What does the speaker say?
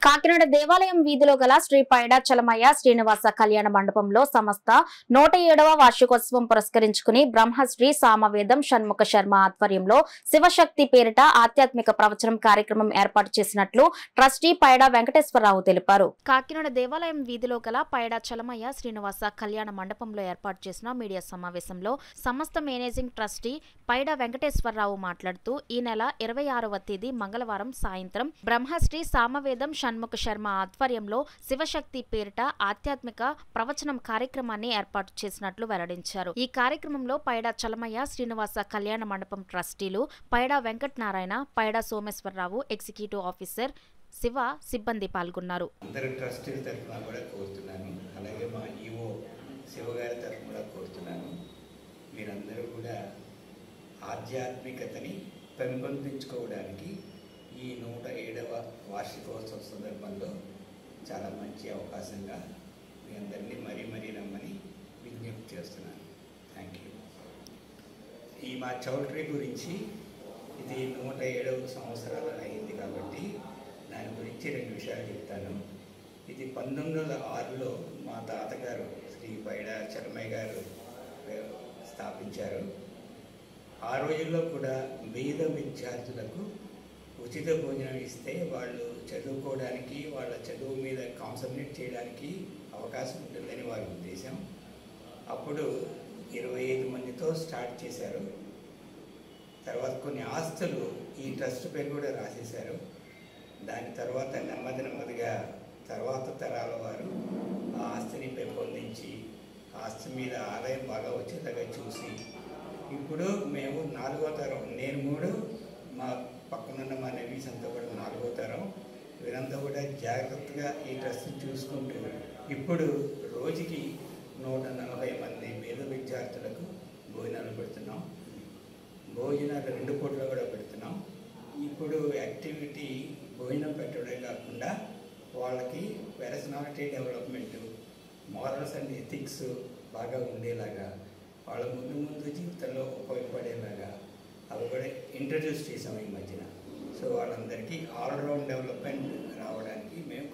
కాకినాడ దేవాలయం వీధిలో గల శ్రీ పైడ చలమయ్య శ్రీనివాస కళ్యాణ మండపంలో సంస్థ నూట ఏడవ వార్షికోత్సవం పురస్కరించుకుని బ్రహ్మశ్రీ సామవేదం షణ్ముఖ శర్మ ఆధ్వర్యంలో శివశక్తి పేరిట ఆధ్యాత్మిక ప్రవచనం కార్యక్రమం ఏర్పాటు చేసినట్లు ట్రస్టీ పైడ వెంకటేశ్వరరావు తెలిపారు కాకినాడ దేవాలయం వీధిలో గల పైడ చలమయ్య శ్రీనివాస కళ్యాణ మండపంలో ఏర్పాటు చేసిన మీడియా సమావేశంలో సమస్త మేనేజింగ్ ట్రస్టీ పైడ వెంకటేశ్వరరావు మాట్లాడుతూ ఈ నెల ఇరవై ఆరవ తేదీ మంగళవారం సాయంత్రం బ్రహ్మశ్రీ సామవేదం షణ్ముఖ శర్మ ఆధ్వర్యంలో శివశక్తి పేరిట ఆధ్యాత్మిక ప్రవచనం కార్యక్రమాన్ని ఏర్పాటు చేసినట్లు వెల్లడించారు ఈ కార్యక్రమంలో పైడా చలమయ్య శ్రీనివాస కళ్యాణ మండపం ట్రస్టీలు పైడా వెంకట్ నారాయణ పైడా సోమేశ్వరరావు ఎగ్జిక్యూటివ్ ఆఫీసర్ శివ సిబ్బంది పాల్గొన్నారు అందరు ట్రస్టీల తరఫున కూడా కోరుతున్నాను అలాగే మా ఈఓ శివగారి తరఫున కూడా కోరుతున్నాను మీరందరూ కూడా ఆధ్యాత్మికతని పెంపొందించుకోవడానికి ఈ నూట ఏడవ వార్షికోత్సవ సందర్భంలో చాలా మంచి అవకాశంగా మీ అందరినీ మరీ మరీ రమ్మని విజ్ఞప్తి చేస్తున్నాను థ్యాంక్ యూ ఈ మా చౌల్ట్రీ గురించి ఇది నూట ఏడవ సంవత్సరాలు అయింది కాబట్టి దాని గురించి రెండు విషయాలు చెప్తాను ఇది పంతొమ్మిది వందల ఆరులో మా తాతగారు శ్రీ పైడ చరమయ్య గారు స్థాపించారు ఆ రోజుల్లో కూడా పేద విద్యార్థులకు ఉచిత భోజనం ఇస్తే వాళ్ళు చదువుకోవడానికి వాళ్ళ చదువు మీద కాన్సన్ట్రేట్ చేయడానికి అవకాశం ఉంటుందని వారి ఉద్దేశం అప్పుడు ఇరవై ఐదు మందితో స్టార్ట్ చేశారు తర్వాత కొన్ని ఆస్తులు ఈ ట్రస్ట్ పేరు కూడా రాసేశారు దాని తర్వాత నెమ్మది నెమ్మదిగా తర్వాత తరాల వారు ఆ ఆస్తిని పెంపొందించి ఆస్తి మీద ఆదాయం బాగా వచ్చేలాగా చూసి ఇప్పుడు మేము నాలుగో తరం నేను మూడు మా పక్కనున్న మా నవీస్ అంతా కూడా నాలుగో తరం వీరంతా కూడా జాగ్రత్తగా ఈ ట్రస్ట్ని చూసుకుంటూ ఇప్పుడు రోజుకి నూట నలభై మంది పేద విద్యార్థులకు భోజనాలు పెడుతున్నాం భోజనాలు రెండు పూటలు కూడా పెడుతున్నాం ఇప్పుడు యాక్టివిటీ భోజనం పెట్టడమే కాకుండా వాళ్ళకి personality development morals and ethics బాగా ఉండేలాగా వాళ్ళ ముందు ముందు జీవితంలో ఉపయోగపడేలాగా అవి కూడా ఇంట్రడ్యూస్ చేసాం ఈ మధ్యన సో వాళ్ళందరికీ ఆల్రౌండ్ డెవలప్మెంట్ రావడానికి మేము